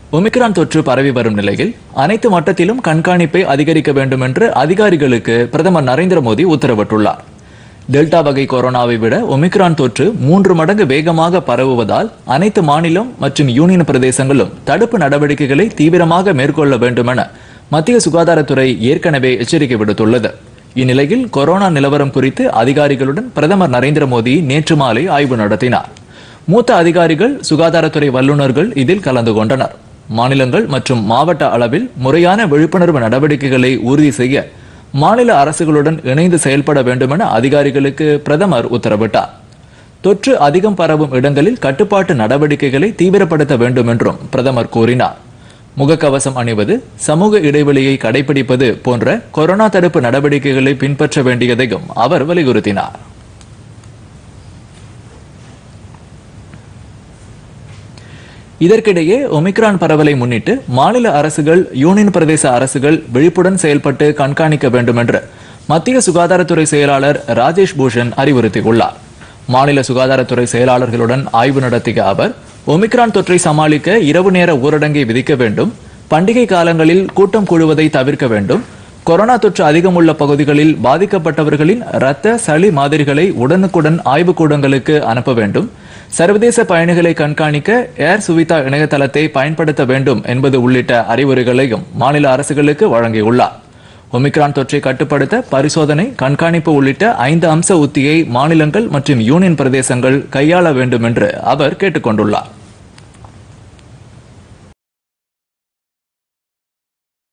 omicron தொற்று பரவி வரும் நிலையில் அனைத்து மட்டத்திலும் கண்காணிப்பை அதிகரிக்க வேண்டும் என்று அதிகாரிகளுக்கு பிரதமர் நரேந்திர மோடி உத்தரவிட்டுள்ளார் டெல்டா வகை கொரோனாவை விட ஒமிக்ரான் தொற்று மூன்று மடங்கு வேகமாக பரவுவதால் அனைத்து மாநிலம் மற்றும் யூனியன் பிரதேசங்களும் தடுப்பு நடவடிக்கைகளை தீவிரமாக மேற்கொள்ள வேண்டும் என மத்திய சுகாதாரத்துறை ஏற்கனவே எச்சரிக்கை விடுத்துள்ளது இந்நிலையில் கொரோனா நிலவரம் குறித்து அதிகாரிகளுடன் பிரதமர் நரேந்திர மோடி நேற்று மாலை ஆய்வு நடத்தினார் மூத்த அதிகாரிகள் சுகாதாரத்துறை வல்லுநர்கள் இதில் கலந்து கொண்டனர் மாநிலங்கள் மற்றும் மாவட்ட அளவில் முறையான விழிப்புணர்வு நடவடிக்கைகளை உறுதி செய்ய மாநில அரசுகளுடன் இணைந்து செயல்பட வேண்டும் என அதிகாரிகளுக்கு பிரதமர் உத்தரவிட்டார் தொற்று அதிகம் பரவும் இடங்களில் கட்டுப்பாட்டு நடவடிக்கைகளை தீவிரப்படுத்த வேண்டும் என்றும் பிரதமர் கூறினார் முகக்கவசம் அணிவது சமூக இடைவெளியை கடைபிடிப்பது போன்ற கொரோனா தடுப்பு நடவடிக்கைகளை பின்பற்ற வேண்டியதையும் அவர் வலியுறுத்தினார் இதற்கிடையே ஒமிக்ரான் பரவலை முன்னிட்டு மாநில அரசுகள் யூனியன் பிரதேச அரசுகள் விழிப்புடன் செயல்பட்டு கண்காணிக்க வேண்டும் என்று மத்திய சுகாதாரத்துறை செயலாளர் ராஜேஷ் பூஷன் அறிவுறுத்தியுள்ளார் மாநில சுகாதாரத்துறை செயலாளர்களுடன் ஆய்வு நடத்திய அவர் ஒமிக்ரான் தொற்றை சமாளிக்க இரவு நேர ஊரடங்கை விதிக்க வேண்டும் பண்டிகை காலங்களில் கூட்டம் கூடுவதை தவிர்க்க வேண்டும் கொரோனா தொற்று அதிகம் உள்ள பகுதிகளில் பாதிக்கப்பட்டவர்களின் இரத்த சளி மாதிரிகளை உடனுக்குடன் ஆய்வுக்கூடங்களுக்கு அனுப்ப வேண்டும் சர்வதேச பயணிகளை கண்காணிக்க ஏர் சுவிதா இணையதளத்தை பயன்படுத்த வேண்டும் என்பது உள்ளிட்ட அறிவுரைகளையும் மாநில அரசுகளுக்கு வழங்கியுள்ளார் ஒமிக்ரான் தொற்றை கட்டுப்படுத்த பரிசோதனை கண்காணிப்பு உள்ளிட்ட ஐந்து அம்ச உத்தியை மாநிலங்கள் மற்றும் யூனியன் பிரதேசங்கள் கையாள வேண்டும் என்று அவர் கேட்டுக்கொண்டுள்ளார்